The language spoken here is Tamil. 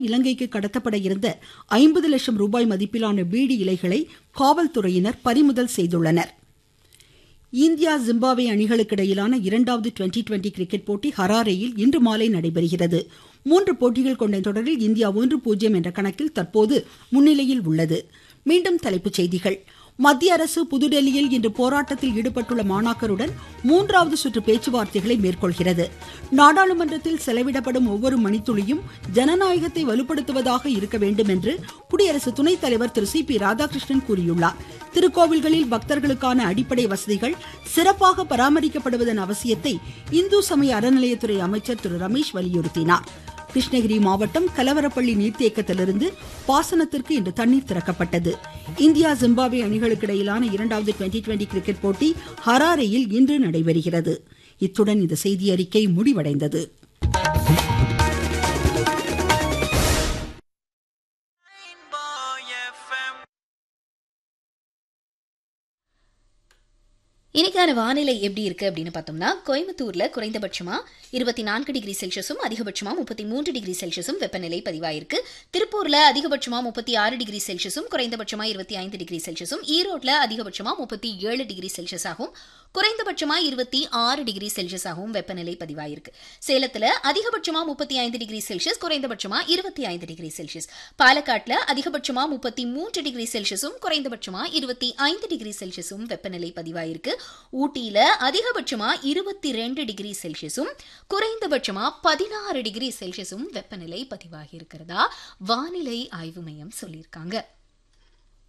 இலங்கைக்கு கடத்தப்பட இருந்த ஐம்பது லட்சம் ரூபாய் மதிப்பிலான பீடி இலைகளை காவல்துறையினர் பறிமுதல் செய்துள்ளனர் இந்தியா ஜிம்பாப்வே அணிகளுக்கு இடையிலான இரண்டாவது டுவெண்டி டுவெண்டி கிரிக்கெட் போட்டி ஹராரேயில் இன்று மாலை நடைபெறுகிறது மூன்று போட்டிகள் கொண்ட தொடரில் இந்தியா ஒன்று பூஜ்ஜியம் என்ற கணக்கில் தற்போது முன்னிலையில் உள்ளது மீண்டும் தலைப்புச் செய்திகள் மத்திய அரசு புதுடெல்லியில் இன்று போராட்டத்தில் ஈடுபட்டுள்ள மாணாக்கருடன் மூன்றாவது சுற்று பேச்சுவார்த்தைகளை மேற்கொள்கிறது நாடாளுமன்றத்தில் செலவிடப்படும் ஒவ்வொரு மணித்துளியும் ஜனநாயகத்தை வலுப்படுத்துவதாக இருக்க வேண்டும் என்று குடியரசு துணைத் தலைவர் திரு சி பி ராதாகிருஷ்ணன் கூறியுள்ளார் திருக்கோவில்களில் பக்தர்களுக்கான அடிப்படை வசதிகள் சிறப்பாக பராமரிக்கப்படுவதன் அவசியத்தை இந்து சமய அறநிலையத்துறை அமைச்சர் திரு ரமேஷ் வலியுறுத்தினார் கிருஷ்ணகிரி மாவட்டம் கலவரப்பள்ளி நீர்த்தேக்கத்திலிருந்து பாசனத்திற்கு இன்று தண்ணீர் திறக்கப்பட்டது இந்தியா ஜிம்பாப்வே அணிகளுக்கு இடையிலான இரண்டாவது டுவெண்டி டுவெண்டி கிரிக்கெட் போட்டி ஹராரேயில் இன்று நடைபெறுகிறது இத்துடன் இந்த செய்தியறிக்கை முடிவடைந்தது இன்னைக்கான வானிலை எப்படி இருக்கு அப்படின்னு பார்த்தோம்னா கோயம்புத்தூர்ல குறைந்தபட்சமா இருபத்தி நான்கு டிகிரி செல்சியஸும் அதிகபட்சமா முப்பத்தி மூன்று டிகிரி செல்சியஸும் வெப்பநிலை பதிவாயிருக்கு திருப்பூர்ல அதிகபட்சமா முப்பத்தி ஆறு டிகிரி செல்சியஸும் குறைந்தபட்சமா இருபத்தி ஐந்து டிகிரி செல்சியஸும் ஈரோட்ல அதிகபட்சமா முப்பத்தி ஏழு டிகிரி செல்சியஸாகவும் குறைந்தபட்சமா இருபத்தி ஆறு டிகிரி செல்சியஸாகவும் வெப்பநிலை பதிவாயிருக்கு சேலத்துல அதிகபட்சமா முப்பத்தி ஐந்து டிகிரி செல்சியஸ் குறைந்தபட்சமா இருபத்தி ஐந்து டிகிரி செல்சியஸ் பாலக்காட்டுல அதிகபட்சமா முப்பத்தி மூன்று டிகிரி செல்சியஸும் குறைந்தபட்சமா இருபத்தி ஐந்து டிகிரி செல்சியஸும் வெப்பநிலை பதிவாயிருக்கு ஊட்டியில அதிகபட்சமா இருபத்தி ரெண்டு டிகிரி செல்சியஸும் குறைந்தபட்சமா பதினாறு டிகிரி செல்சியஸும் வெப்பநிலை பதிவாகி இருக்கிறதா வானிலை ஆய்வு மையம் சொல்லியிருக்காங்க